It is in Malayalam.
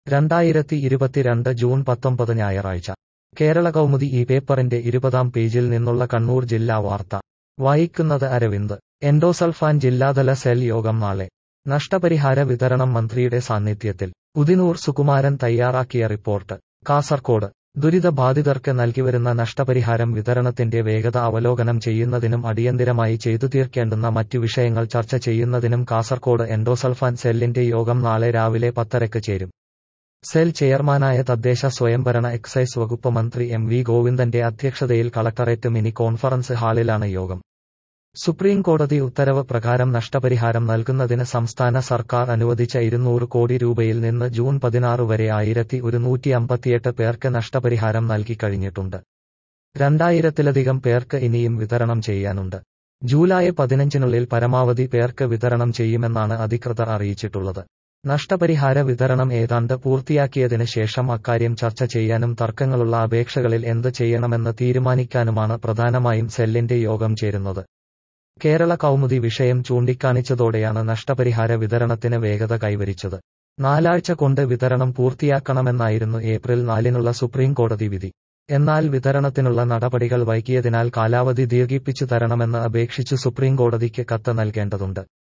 രണ്ടായിരത്തി ഇരുപത്തിരണ്ട് ജൂൺ പത്തൊമ്പത് ഞായറാഴ്ച കേരള കൗമുദി ഈ പേപ്പറിന്റെ ഇരുപതാം പേജിൽ നിന്നുള്ള കണ്ണൂർ ജില്ലാ വാർത്ത വായിക്കുന്നത് അരവിന്ദ് എൻഡോസൾഫാൻ ജില്ലാതല സെൽ യോഗം നാളെ നഷ്ടപരിഹാര വിതരണം മന്ത്രിയുടെ സാന്നിധ്യത്തിൽ ഉദിനൂർ സുകുമാരൻ തയ്യാറാക്കിയ റിപ്പോർട്ട് കാസർകോട് ദുരിതബാധിതർക്ക് നൽകിവരുന്ന നഷ്ടപരിഹാരം വിതരണത്തിന്റെ വേഗത അവലോകനം ചെയ്യുന്നതിനും അടിയന്തിരമായി ചെയ്തു തീർക്കേണ്ടുന്ന മറ്റു വിഷയങ്ങൾ ചർച്ച ചെയ്യുന്നതിനും കാസർകോട് എൻഡോസൾഫാൻ സെല്ലിന്റെ യോഗം നാളെ രാവിലെ പത്തരക്ക് ചേരും സെൽ ചെയർമാനായ തദ്ദേശ സ്വയംഭരണ എക്സൈസ് വകുപ്പ് മന്ത്രി എം വി ഗോവിന്ദന്റെ അധ്യക്ഷതയിൽ കളക്ടറേറ്റ് മിനി കോൺഫറൻസ് ഹാളിലാണ് യോഗം സുപ്രീം കോടതി ഉത്തരവ് പ്രകാരം നഷ്ടപരിഹാരം നൽകുന്നതിന് സംസ്ഥാന സർക്കാർ അനുവദിച്ച ഇരുന്നൂറ് കോടി രൂപയിൽ നിന്ന് ജൂൺ പതിനാറ് വരെ ആയിരത്തി ഒരുന്നൂറ്റി അമ്പത്തിയെട്ട് പേർക്ക് നഷ്ടപരിഹാരം നൽകിക്കഴിഞ്ഞിട്ടുണ്ട് രണ്ടായിരത്തിലധികം പേർക്ക് ഇനിയും വിതരണം ചെയ്യാനുണ്ട് ജൂലൈ പതിനഞ്ചിനുള്ളിൽ പരമാവധി പേർക്ക് വിതരണം ചെയ്യുമെന്നാണ് അധികൃതർ അറിയിച്ചിട്ടുള്ളത് നഷ്ടപരിഹാര വിതരണം ഏതാണ്ട് പൂർത്തിയാക്കിയതിന് ശേഷം അക്കാര്യം ചർച്ച ചെയ്യാനും തർക്കങ്ങളുള്ള അപേക്ഷകളിൽ എന്ത് ചെയ്യണമെന്ന് തീരുമാനിക്കാനുമാണ് പ്രധാനമായും സെല്ലിന്റെ യോഗം ചേരുന്നത് കേരള കൗമുദി വിഷയം ചൂണ്ടിക്കാണിച്ചതോടെയാണ് നഷ്ടപരിഹാര വിതരണത്തിന് വേഗത കൈവരിച്ചത് നാലാഴ്ച കൊണ്ട് വിതരണം പൂർത്തിയാക്കണമെന്നായിരുന്നു ഏപ്രിൽ നാലിനുള്ള സുപ്രീം കോടതി വിധി എന്നാൽ വിതരണത്തിനുള്ള നടപടികൾ വൈകിയതിനാൽ കാലാവധി ദീർഘിപ്പിച്ചു തരണമെന്ന് അപേക്ഷിച്ചു സുപ്രീം കോടതിക്ക് കത്ത് നൽകേണ്ടതുണ്ട്